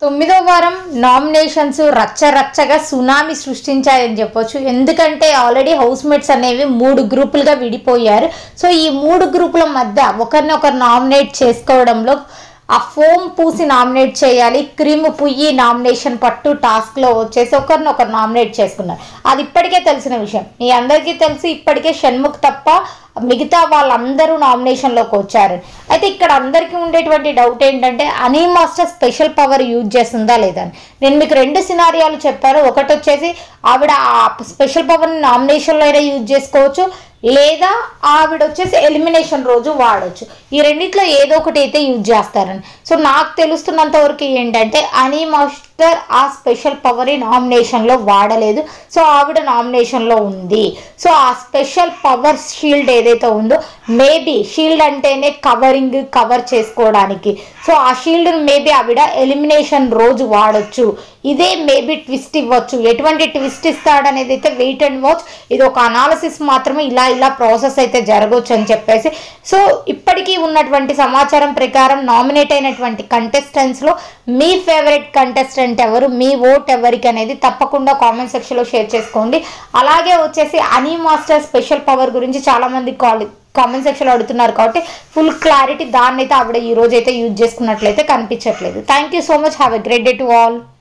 తొమ్మిదో వారం నామినేషన్స్ రచ్చ రచ్చగా సునామీ సృష్టించాయని చెప్పొచ్చు ఎందుకంటే ఆల్రెడీ హౌస్ మేట్స్ అనేవి మూడు గ్రూపులుగా విడిపోయారు సో ఈ మూడు గ్రూపుల మధ్య ఒకరినొకరు నామినేట్ చేసుకోవడంలో ఆ ఫోమ్ పూసి నామినేట్ చేయాలి క్రీమ్ పుయ్యి నామినేషన్ పట్టు టాస్క్లో వచ్చేసి ఒకరినొకరు నామినేట్ చేసుకున్నారు అది ఇప్పటికే తెలిసిన విషయం మీ అందరికీ తెలిసి ఇప్పటికే షణ్ముఖ్ తప్ప మిగతా వాళ్ళందరూ నామినేషన్లోకి వచ్చారు అయితే ఇక్కడ అందరికీ ఉండేటువంటి డౌట్ ఏంటంటే అనీ మాస్టర్ స్పెషల్ పవర్ యూజ్ చేస్తుందా లేదా అని నేను మీకు రెండు సినారియాలు చెప్పాను ఒకటి వచ్చేసి ఆవిడ ఆ స్పెషల్ పవర్ని నామినేషన్లో అయినా యూజ్ చేసుకోవచ్చు లేదా ఆవిడ వచ్చేసి ఎలిమినేషన్ రోజు వాడచ్చు ఈ రెండిట్లో ఏదో ఒకటి అయితే యూజ్ చేస్తారని సో నాకు తెలుస్తున్నంత వరకు ఏంటంటే అనీ మాస్టర్ ఆ స్పెషల్ పవర్ నామినేషన్లో వాడలేదు సో ఆవిడ నామినేషన్లో ఉంది సో ఆ స్పెషల్ పవర్ షీల్డ్ ఏదైతే ఉందో మేబీ షీల్డ్ అంటేనే కవరింగ్ కవర్ చేసుకోవడానికి సో ఆ షీల్డ్ మేబీ ఆవిడ ఎలిమినేషన్ రోజు వాడొచ్చు ఇదే మేబీ ట్విస్ట్ ఇవ్వచ్చు ఎటువంటి ట్విస్ట్ ఇస్తాడనేది అయితే వెయిట్ అండ్ వాచ్ ఇది ఒక అనాలసిస్ మాత్రమే ఇలా ఇలా ప్రాసెస్ అయితే జరగవచ్చు అని చెప్పేసి సో ఇప్పటికీ ఉన్నటువంటి సమాచారం ప్రకారం నామినేట్ అయినటువంటి కంటెస్టెంట్స్లో మీ ఫేవరెట్ కంటెస్టెంట్ ఎవరు మీ ఓట్ ఎవరికి అనేది తప్పకుండా కామెంట్ సెక్షన్లో షేర్ చేసుకోండి అలాగే వచ్చేసి అనీ మాస్టర్ స్పెషల్ పవర్ గురించి చాలామంది కాల్ కామెంట్ సెక్షన్లో అడుగుతున్నారు కాబట్టి ఫుల్ క్లారిటీ దాన్ని అయితే ఆవిడ ఈ రోజు అయితే యూజ్ చేసుకున్నట్లయితే కనిపించట్లేదు thank you so much have a great day to all